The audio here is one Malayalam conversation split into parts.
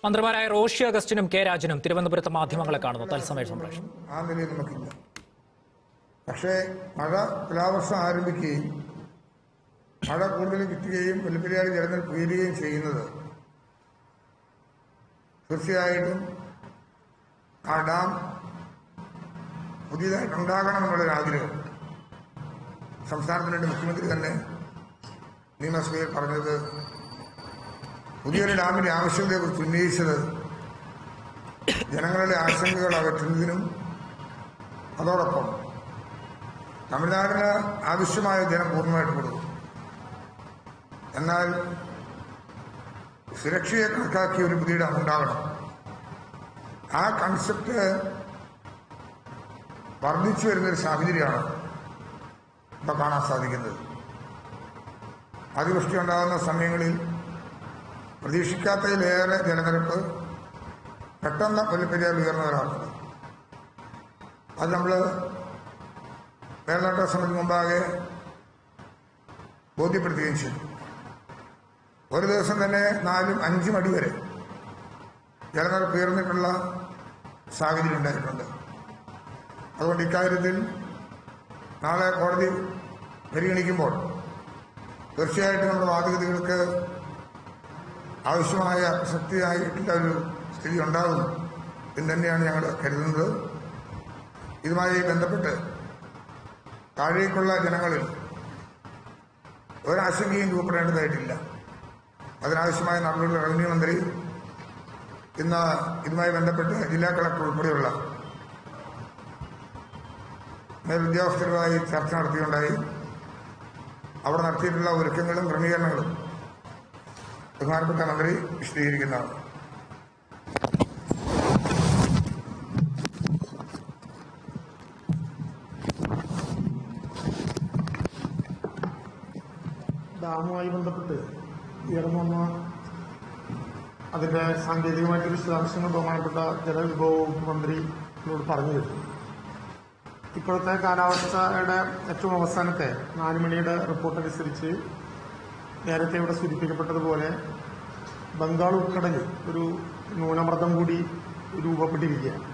മന്ത്രിമാരായ റോഷി അഗസ്റ്റിനും കെ രാജനും തിരുവനന്തപുരത്ത് മാധ്യമങ്ങളെ കാണുന്നു തത്സമയ സംപ്രേഷണം ആ നിലയിൽ നമുക്കില്ല പക്ഷേ മഴ തുലാവർഷം ആരംഭിക്കുകയും മഴ കൂടുതൽ കിട്ടുകയും മുല്ലപ്പെരിയാർ ജലനിരപ്പ് ഉയരുകയും ചെയ്യുന്നത് തീർച്ചയായിട്ടും ആ ഡാം പുതിയതായിട്ട് ഉണ്ടാകണം എന്നുള്ളൊരു ആഗ്രഹം സംസ്ഥാനത്തിന് വേണ്ടി മുഖ്യമന്ത്രി തന്നെ നിയമസഭയിൽ പറഞ്ഞത് പുതിയൊരു ഡാമിന്റെ ആവശ്യകതയെക്കുറിച്ച് ഉന്നയിച്ചത് ജനങ്ങളുടെ ആശങ്കകൾ അകറ്റുന്നതിനും അതോടൊപ്പം തമിഴ്നാടിന് ആവശ്യമായ ജലം പൂർണ്ണമായിട്ട് കൊടുക്കും എന്നാൽ സുരക്ഷയെ കണക്കാക്കി ഒരു പുതിയ ഡാം ഉണ്ടാകണം ആ കൺസെപ്റ്റ് വർദ്ധിച്ചു വരുന്നൊരു സാഹചര്യമാണ് ഇപ്പൊ കാണാൻ സാധിക്കുന്നത് അതിവൃഷ്ടി ഉണ്ടാകുന്ന സമയങ്ങളിൽ പ്രതീക്ഷിക്കാത്തതിലേറെ ജലനിരപ്പ് പെട്ടെന്ന് മുല്ലപ്പെരിയാർ ഉയർന്നു വരാറുണ്ട് അത് നമ്മൾ മേൽനോട്ട സമിതി മുമ്പാകെ ബോധ്യപ്പെടുത്തുകയും ചെയ്തു ഒരു ദിവസം തന്നെ നാലും അഞ്ചും അടി വരെ ജലനിരപ്പ് ഉയർന്നിട്ടുള്ള സാഹചര്യം ഉണ്ടായിട്ടുണ്ട് അതുകൊണ്ട് ഇക്കാര്യത്തിൽ നാളെ കോടതി പരിഗണിക്കുമ്പോൾ തീർച്ചയായിട്ടും നമ്മുടെ വാദഗതികൾക്ക് ആവശ്യമായ ശക്തിയായിട്ടുള്ള ഒരു സ്ഥിതി ഉണ്ടാകും എന്ന് തന്നെയാണ് ഞങ്ങൾ കരുതുന്നത് ഇതുമായി ബന്ധപ്പെട്ട് താഴേക്കുള്ള ജനങ്ങളിൽ ഒരാശങ്കയും രൂപപ്പെടേണ്ടതായിട്ടില്ല അതിനാവശ്യമായ നടപടികൾ റവന്യൂ മന്ത്രി ഇന്ന് ഇതുമായി ബന്ധപ്പെട്ട് ജില്ലാ കളക്ടർ ഉൾപ്പെടെയുള്ള മേലുദ്യോഗസ്ഥരുമായി ചർച്ച നടത്തിയുണ്ടായി അവിടെ നടത്തിയിട്ടുള്ള ഒരുക്കങ്ങളും ക്രമീകരണങ്ങളും ബഹുമാനപ്പെട്ട മന്ത്രി വിശദീകരിക്കുന്നതാണ് ഡാമുമായി ബന്ധപ്പെട്ട് ഉയർന്നു വന്ന അതിന്റെ സാങ്കേതികമായിട്ട് വിശദാംശങ്ങൾ ബഹുമാനപ്പെട്ട ജലവിഭവ വകുപ്പ് മന്ത്രിയോട് പറഞ്ഞു തരും ഇപ്പോഴത്തെ കാലാവസ്ഥയുടെ ഏറ്റവും അവസാനത്തെ നാല് മണിയുടെ റിപ്പോർട്ട് അനുസരിച്ച് നേരത്തെ ഇവിടെ സൂചിപ്പിക്കപ്പെട്ടതുപോലെ ബംഗാൾ ഉൾക്കടലിൽ ഒരു ന്യൂനമർദ്ദം കൂടി രൂപപ്പെട്ടിരിക്കുകയാണ്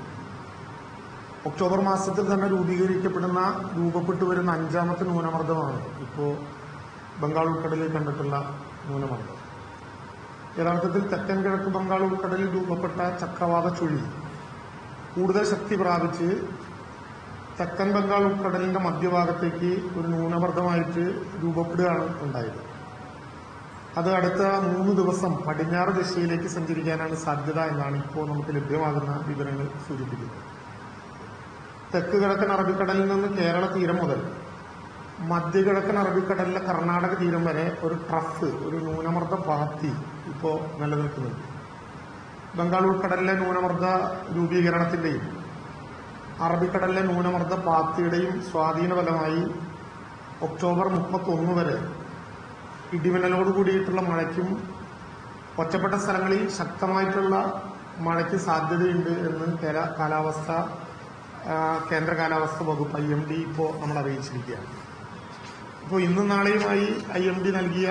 ഒക്ടോബർ മാസത്തിൽ തന്നെ രൂപീകരിക്കപ്പെടുന്ന രൂപപ്പെട്ടു വരുന്ന അഞ്ചാമത്തെ ന്യൂനമർദ്ദമാണ് ഇപ്പോൾ ബംഗാൾ ഉൾക്കടലിൽ കണ്ടിട്ടുള്ള ന്യൂനമർദ്ദം യഥാർത്ഥത്തിൽ തെക്കൻ കിഴക്ക് ബംഗാൾ ഉൾക്കടലിൽ രൂപപ്പെട്ട ചക്രവാത ചുഴി കൂടുതൽ ശക്തി പ്രാപിച്ച് തെക്കൻ ബംഗാൾ ഉൾക്കടലിന്റെ മധ്യഭാഗത്തേക്ക് ഒരു ന്യൂനമർദ്ദമായിട്ട് രൂപപ്പെടുകയാണ് ഉണ്ടായത് അത് അടുത്ത മൂന്ന് ദിവസം പടിഞ്ഞാറ് ദിശയിലേക്ക് സഞ്ചരിക്കാനാണ് സാധ്യത എന്നാണ് ഇപ്പോൾ നമുക്ക് ലഭ്യമാകുന്ന വിവരങ്ങൾ സൂചിപ്പിക്കുന്നത് തെക്ക് കിഴക്കൻ അറബിക്കടലിൽ നിന്ന് കേരള തീരം മുതൽ മധ്യകിഴക്കൻ അറബിക്കടലിലെ കർണാടക തീരം വരെ ഒരു ട്രഫ് ഒരു ന്യൂനമർദ്ദ പാത്തി ഇപ്പോൾ നിലനിൽക്കുന്നുണ്ട് ബംഗാൾ ഉൾക്കടലിലെ ന്യൂനമർദ്ദ രൂപീകരണത്തിന്റെയും അറബിക്കടലിലെ ന്യൂനമർദ്ദ പാത്തിയുടെയും സ്വാധീന ഫലമായി ഒക്ടോബർ മുപ്പത്തൊന്ന് വരെ ഇടിമിന്നലോട് കൂടിയിട്ടുള്ള മഴയ്ക്കും ഒറ്റപ്പെട്ട സ്ഥലങ്ങളിൽ ശക്തമായിട്ടുള്ള മഴയ്ക്ക് സാധ്യതയുണ്ട് എന്ന് കേര- കാലാവസ്ഥ ആ, കേന്ദ്ര കാലാവസ്ഥ വകുപ്പ് ഐ എം ഡി ഇപ്പോൾ നമ്മൾ അറിയിച്ചിരിക്കുകയാണ് ഇപ്പോൾ ഇന്നും നാളെയുമായി ഐ എം ഡി നൽകിയ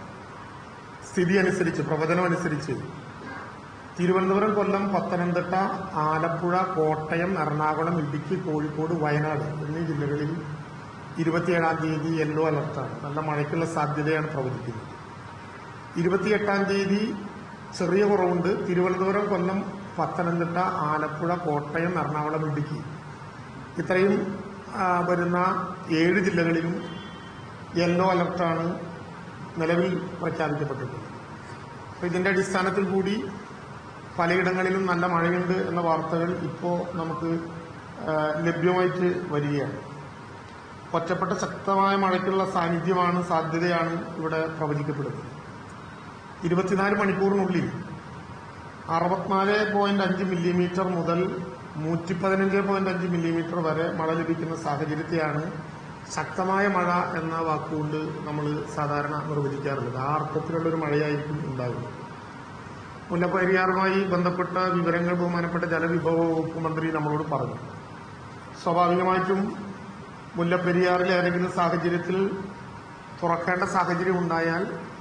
സ്ഥിതി അനുസരിച്ച് പ്രവചനം അനുസരിച്ച് തിരുവനന്തപുരം കൊല്ലം പത്തനംതിട്ട ആലപ്പുഴ കോട്ടയം എറണാകുളം ഇടുക്കി കോഴിക്കോട് വയനാട് എന്നീ ജില്ലകളിൽ ഇരുപത്തിയേഴാം തീയതി യെല്ലോ അലർട്ടാണ് നല്ല മഴയ്ക്കുള്ള സാധ്യതയാണ് പ്രവചിക്കുന്നത് ഇരുപത്തിയെട്ടാം തീയതി ചെറിയ കുറവുണ്ട് തിരുവനന്തപുരം കൊല്ലം പത്തനംതിട്ട ആലപ്പുഴ കോട്ടയം എറണാകുളം ഇടുക്കി ഇത്രയും ആ, വരുന്ന ഏഴ് ജില്ലകളിലും യെല്ലോ അലർട്ടാണ് നിലവിൽ പ്രഖ്യാപിക്കപ്പെട്ടിട്ടുള്ളത് അപ്പോൾ ഇതിന്റെ അടിസ്ഥാനത്തിൽ കൂടി പലയിടങ്ങളിലും നല്ല മഴയുണ്ട് എന്ന വാർത്തകൾ ഇപ്പോൾ നമുക്ക് ആ, ലഭ്യമായിട്ട് വരികയാണ് ഒറ്റപ്പെട്ട ശക്തമായ മഴയ്ക്കുള്ള സാന്നിധ്യമാണ് സാധ്യതയാണ് ഇവിടെ പ്രവചിക്കപ്പെടുന്നത് ഇരുപത്തിനാല് മണിക്കൂറിനുള്ളിൽ അറുപത്തിനാല് പോയിന്റ് അഞ്ച് മില്ലിമീറ്റർ മുതൽ നൂറ്റി പതിനഞ്ച് പോയിന്റ് അഞ്ച് മില്ലിമീറ്റർ വരെ മഴ ലഭിക്കുന്ന സാഹചര്യത്തെയാണ് ശക്തമായ മഴ എന്ന വാക്കുകൊണ്ട് നമ്മൾ സാധാരണ നിർവചിക്കാറുള്ളത് ആ അർത്ഥത്തിലുള്ള ഒരു മഴയായിരിക്കും ഉണ്ടാകുന്നത് മുല്ലപ്പെരിയാറുമായി ബന്ധപ്പെട്ട വിവരങ്ങൾ ബഹുമാനപ്പെട്ട ജലവിഭവ വകുപ്പ് മന്ത്രി നമ്മളോട് പറഞ്ഞു സ്വാഭാവികമായിട്ടും മുല്ലപ്പെരിയാറിലെ ഏതെങ്കിലും സാഹചര്യത്തിൽ തുറക്കേണ്ട സാഹചര്യം ഉണ്ടായാൽ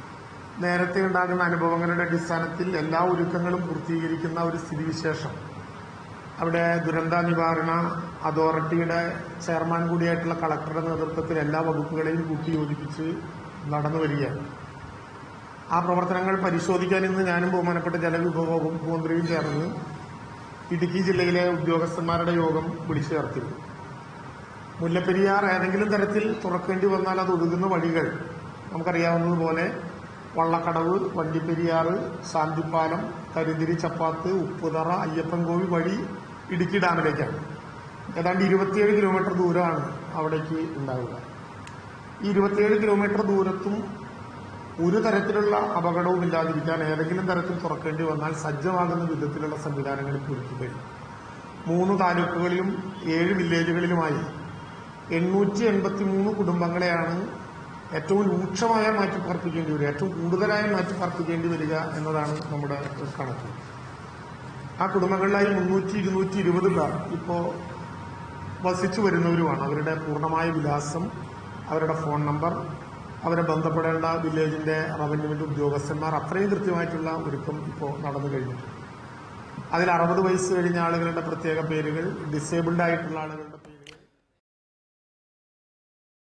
നേരത്തെ ഉണ്ടാകുന്ന അനുഭവങ്ങളുടെ അടിസ്ഥാനത്തിൽ എല്ലാ ഒരുക്കങ്ങളും പൂർത്തീകരിക്കുന്ന ഒരു സ്ഥിതിവിശേഷം അവിടെ ദുരന്ത നിവാരണ അതോറിറ്റിയുടെ ചെയർമാൻ കൂടിയായിട്ടുള്ള കളക്ടറുടെ നേതൃത്വത്തിൽ എല്ലാ വകുപ്പുകളെയും കൂട്ടിയോജിപ്പിച്ച് നടന്നു വരികയാണ് ആ പ്രവർത്തനങ്ങൾ പരിശോധിക്കാൻ ഇന്ന് ഞാനും ബഹുമാനപ്പെട്ട ജലവിഭവ വകുപ്പ് മന്ത്രിയും ചേർന്ന് ഇടുക്കി ജില്ലയിലെ ഉദ്യോഗസ്ഥന്മാരുടെ യോഗം വിളിച്ചു ചേർത്തിരുന്നു മുല്ലപ്പെരിയാർ ഏതെങ്കിലും തരത്തിൽ തുറക്കേണ്ടി വന്നാൽ അത് ഒഴുകുന്ന വഴികൾ നമുക്കറിയാവുന്നതുപോലെ വള്ളക്കടവ് വണ്ടിപ്പെരിയാർ ശാന്തിപ്പാലം കരുതിരി ചപ്പാത്ത് ഉപ്പുതറ അയ്യപ്പൻകോവി വഴി ഇടുക്കി ഡാമിലേക്കാണ് ഏതാണ്ട് ഇരുപത്തിയേഴ് കിലോമീറ്റർ ദൂരമാണ് അവിടേക്ക് ഉണ്ടാവുക ഈ ഇരുപത്തിയേഴ് കിലോമീറ്റർ ദൂരത്തും ഒരു തരത്തിലുള്ള അപകടവും ഇല്ലാതിരിക്കാൻ ഏതെങ്കിലും തരത്തിൽ തുറക്കേണ്ടി വന്നാൽ സജ്ജമാകുന്ന വിധത്തിലുള്ള സംവിധാനങ്ങൾ ഇപ്പോൾ ഒരുക്കി കഴിഞ്ഞു മൂന്ന് താലൂക്കുകളിലും ഏഴ് വില്ലേജുകളിലുമായി എണ്ണൂറ്റി എൺപത്തി മൂന്ന് കുടുംബങ്ങളെയാണ് ഏറ്റവും രൂക്ഷമായ മാറ്റിപ്പാർപ്പിക്കേണ്ടി വരിക ഏറ്റവും കൂടുതലായി മാറ്റിപ്പാർപ്പിക്കേണ്ടി വരിക എന്നതാണ് നമ്മുടെ കണക്ക് ആ കുടുംബങ്ങളിലായി മുന്നൂറ്റി ഇരുന്നൂറ്റി ഇരുപത് പേർ ഇപ്പോൾ വസിച്ചു വരുന്നവരുമാണ് അവരുടെ പൂർണ്ണമായ വിലാസം അവരുടെ ഫോൺ നമ്പർ അവരെ ബന്ധപ്പെടേണ്ട വില്ലേജിന്റെ റവന്യൂവിന്റെ ഉദ്യോഗസ്ഥന്മാർ അത്രയും കൃത്യമായിട്ടുള്ള ഒരുക്കം ഇപ്പോൾ നടന്നു കഴിഞ്ഞിട്ടുണ്ട് അതിൽ അറുപത് വയസ്സ് കഴിഞ്ഞ ആളുകളുടെ പ്രത്യേക പേരുകൾ ഡിസേബിൾഡ് ആയിട്ടുള്ള ആളുകളുടെ പേര്